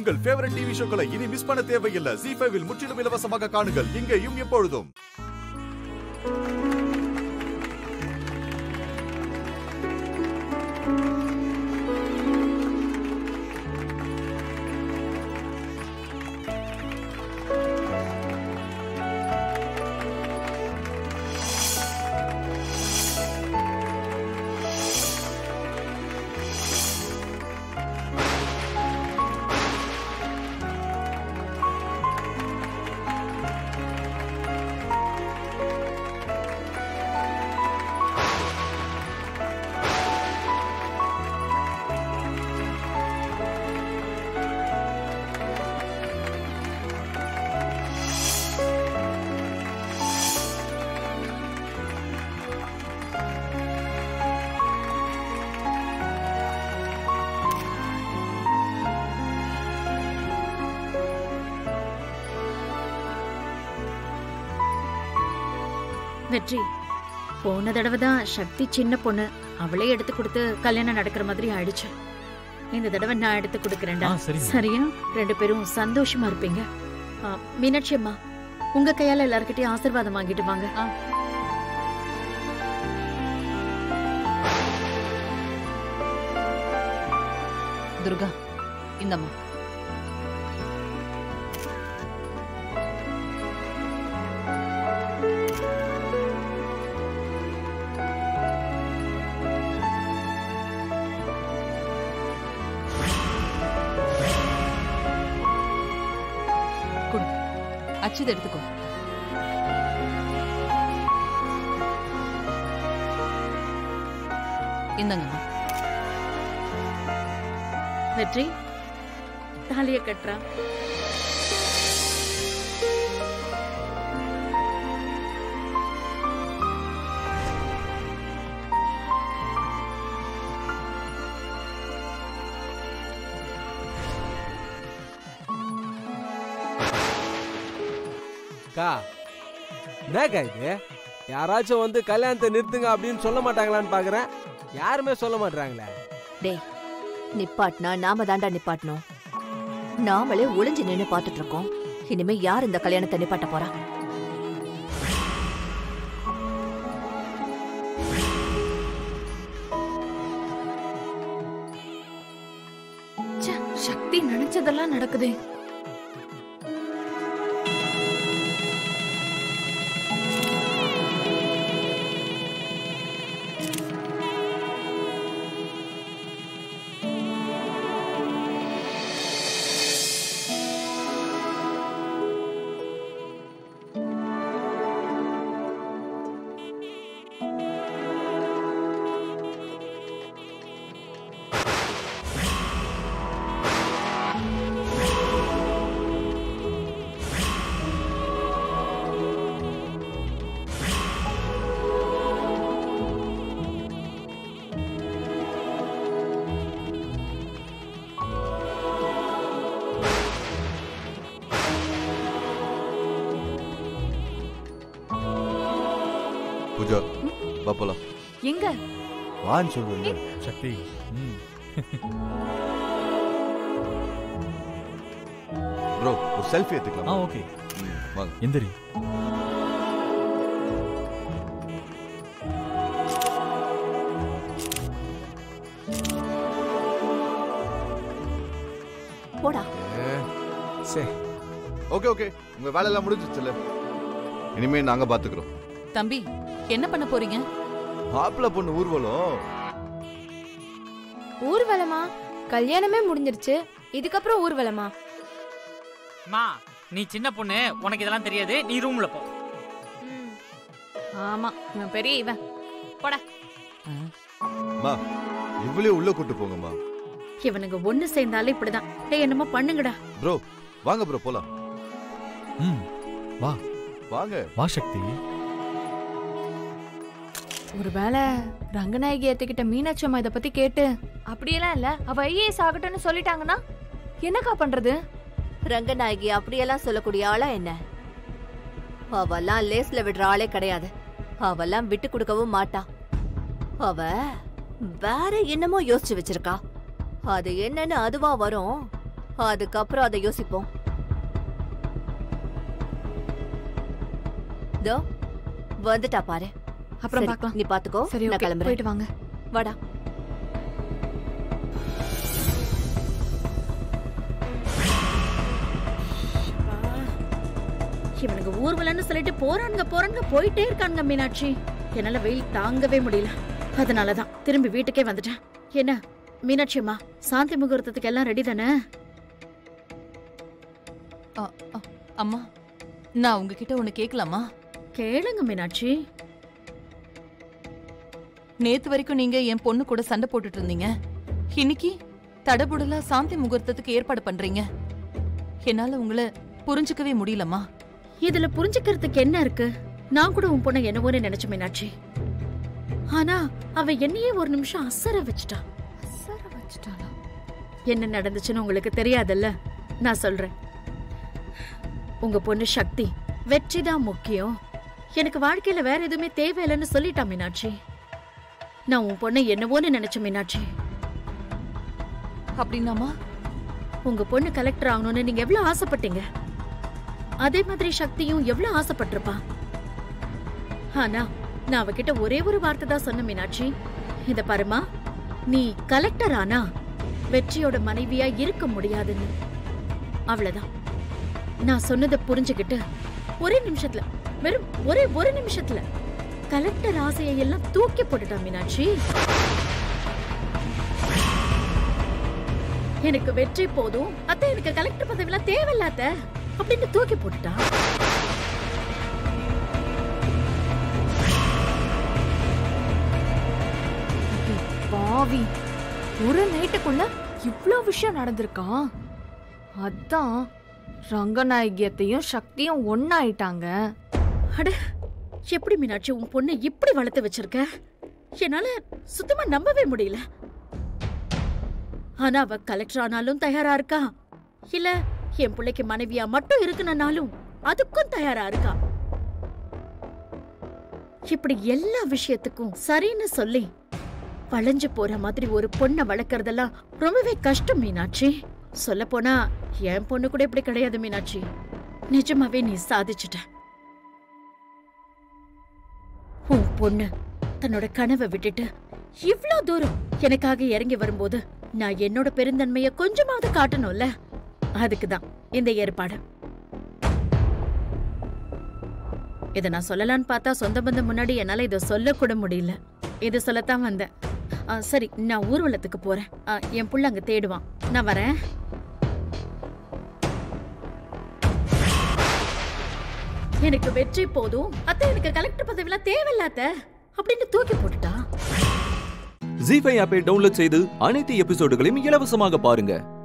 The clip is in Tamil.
உங்கள் ஃபேவரட் டிவி ஷோக்களை இனி மிஸ் பண்ண தேவையில்லை ஜி ஃபைவில் முற்றிலும் இலவசமாக காணுங்கள் இங்கேயும் எப்பொழுதும் வெற்றி போன தடவை தான் சக்தி சின்ன பொண்ணு அவளே எடுத்து கொடுத்து கல்யாணம் நடக்கிற மாதிரி ஆயிடுச்சு இந்த தடவை நான் எடுத்து கொடுக்கறேன்டா ஆ, சரிங்க. சரியா ரெண்டு பேரும் சந்தோஷமா இருப்பீங்க ஆ, மீனாட்சி அம்மா உங்க கையால எல்லார்கிட்டயும் ஆசீர்வாதம் வாங்கிட்டு வாங்க துர்கா இந்தம்மா கொடு அச்சுது எடுத்துக்கோ இந்தங்கம்மா வெற்றி தாலிய கட்டுறா அக்கா என்னக்கா இது யாராச்சும் வந்து கல்யாணத்தை நிறுத்துங்க அப்படின்னு சொல்ல மாட்டாங்களான்னு பாக்குறேன் யாருமே சொல்ல மாட்டாங்களே டேய் நிப்பாட்னா நாம தாண்டா நிப்பாட்டணும் நாமளே ஒளிஞ்சு நின்னு பாத்துட்டு இருக்கோம் இனிமே யார் இந்த கல்யாணத்தை நிப்பாட்ட போறா ச்சே, சக்தி நினைச்சதெல்லாம் நடக்குதே பூஜா வா போலாம் எங்க வான்னு சொல்லுங்க சக்தி ம் ப்ரோ ஒரு செல்ஃபி ஆ எடுத்துக்கலாம் ஓகே வாங்க எந்திரி போடா சரி ஓகே ஓகே உங்க வேலை எல்லாம் முடிஞ்சிச்சுல இனிமே நாங்க பாத்துக்கிறோம் தம்பி என்ன பண்ண போறீங்க மாப்பிள்ளை பொண்ணு ஊர்வலம் ஊர்வலமா கல்யாணமே முடிஞ்சிருச்சு இதுக்கப்புறம் ஊர்வலமா மா நீ சின்ன பொண்ணு உனக்கு இதெல்லாம் தெரியாது நீ ரூம்ல போ ஆமா இவன் பெரிய இவன் போடா மா இவ்வளவு உள்ள கூட்டு போங்கம்மா இவனுங்க ஒண்ணு சேர்ந்தாலே இப்படிதான் ஏய் என்னமோ பண்ணுங்கடா ப்ரோ வாங்க ப்ரோ போலாம் ம் வா வாங்க வா சக்தி ஒருவேளை ரங்கநாயகி ஏத்துக்கிட்ட மீனாட்சி அம்மா இத பத்தி கேட்டு அப்படியெல்லாம் இல்ல அவ ஐஏஎஸ் ஆகட்டும்னு சொல்லிட்டாங்கன்னா என்னக்கா பண்றது ரங்கநாயகி அப்படியெல்லாம் சொல்லக்கூடிய ஆளா என்ன அவெல்லாம் லேஸ்ல விடுற ஆளே கிடையாது அவெல்லாம் விட்டு கொடுக்கவும் மாட்டா அவ வேற என்னமோ யோசிச்சு வச்சிருக்கா அது என்னன்னு அதுவா வரும் அதுக்கப்புறம் அதை யோசிப்போம் தோ வந்துட்டா பாரு அப்புறம் சரி, பார்க்கலாம் நீ பாத்துக்கோ சரி நான் ஓகே கிளம்புறேன் போயிட்டு வாங்க வாடா இவனுங்க ஊர்வலன்னு சொல்லிட்டு போறானுங்க போறானுங்க போயிட்டே இருக்கானுங்க மீனாட்சி என்னால வெயில் தாங்கவே முடியல அதனாலதான் திரும்பி வீட்டுக்கே வந்துட்டேன் என்ன மீனாட்சி அம்மா சாந்தி முகூர்த்தத்துக்கு எல்லாம் ரெடி தானே அ, அ, அம்மா நான் உங்ககிட்ட ஒண்ணு கேட்கலாமா கேளுங்க மீனாட்சி நேத்து வரைக்கும் நீங்க என் பொண்ணு கூட சண்டை போட்டுட்டு இருந்தீங்க இன்னைக்கு தடபுடலா சாந்தி முகூர்த்தத்துக்கு ஏற்பாடு பண்றீங்க என்னால உங்களை புரிஞ்சுக்கவே முடியலம்மா இதுல புரிஞ்சுக்கிறதுக்கு என்ன இருக்கு நான் கூட உன் பொண்ணை என்னவோன்னு நினைச்ச மீனாட்சி ஆனா அவ என்னையே ஒரு நிமிஷம் அசர வச்சுட்டா அசர வச்சுட்டாளா என்ன நடந்துச்சுன்னு உங்களுக்கு தெரியாதுல்ல நான் சொல்றேன் உங்க பொண்ணு சக்தி வெற்றி தான் முக்கியம் எனக்கு வாழ்க்கையில வேற எதுவுமே தேவையில்லைன்னு சொல்லிட்டா மீனாட்சி நான் உன் பொண்ணை என்னவோன்னு நினைச்ச மீனாட்சி அப்படின்னாமா உங்க பொண்ணு கலெக்டர் ஆகணும்னு நீங்க எவ்வளவு ஆசைப்பட்டீங்க அதே மாதிரி சக்தியும் எவ்வளவு ஆசைப்பட்டிருப்பா ஆனா நான் அவகிட்ட ஒரே ஒரு வார்த்தை தான் சொன்ன மீனாட்சி இத பாருமா நீ கலெக்டர் ஆனா வெற்றியோட மனைவியா இருக்க முடியாதுன்னு அவ்வளவுதான் நான் சொன்னதை புரிஞ்சுக்கிட்டு ஒரே நிமிஷத்துல வெறும் ஒரே ஒரு நிமிஷத்துல கலெக்டர் ஆசையை எல்லாம் தூக்கி போட்டுட்டா மீனாட்சி எனக்கு வெற்றி போதும் அத்தை எனக்கு கலெக்டர் பதவியெல்லாம் தேவையில்லாத அப்படின்னு தூக்கி போட்டுட்டா பாவி ஒரு நைட்டுக்குள்ள இவ்ளோ விஷயம் நடந்திருக்கா அதான் ரங்கநாயகியத்தையும் சக்தியும் ஒன்னாயிட்டாங்க அட எப்படி மீனாட்சி உன் பொண்ணை இப்படி வளர்த்து வச்சிருக்க என்னால சுத்தமா நம்பவே முடியல ஆனா அவ கலெக்டர் ஆனாலும் தயாரா இருக்கா இல்ல என் பிள்ளைக்கு மனைவியா மட்டும் இருக்கணும்னாலும் அதுக்கும் தயாரா இருக்கா இப்படி எல்லா விஷயத்துக்கும் சரின்னு சொல்லி வளைஞ்சு போற மாதிரி ஒரு பொண்ணை வளர்க்கறதெல்லாம் ரொம்பவே கஷ்டம் மீனாட்சி சொல்ல போனா என் பொண்ணு கூட இப்படி கிடையாது மீனாட்சி நிஜமாவே நீ சாதிச்சுட்ட உன் பொண்ணு தன்னோட கனவை விட்டுட்டு இவ்ளோ தூரம் எனக்காக இறங்கி வரும்போது நான் என்னோட பெருந்தன்மைய கொஞ்சமாவது காட்டணும்ல அதுக்குதான் இந்த ஏற்பாடு இத நான் சொல்லலாம்னு பார்த்தா சொந்த பந்தம் முன்னாடி என்னால இத சொல்லக்கூட முடியல இது சொல்லத்தான் வந்தேன் ஆ, சரி நான் ஊர்வலத்துக்கு போறேன் ஆ, என் புள்ள அங்க தேடுவான் நான் வரேன் எனக்கு வெற்றி போதும் அத்தை எனக்கு கலெக்டர் பதவியெல்லாம் தேவையில்லாத அப்படின்னு தூக்கி போட்டுட்டா ஜி ஃபைவ் ஆப்பை டவுன்லோட் செய்து அனைத்து எபிசோடுகளையும் இலவசமாக பாருங்க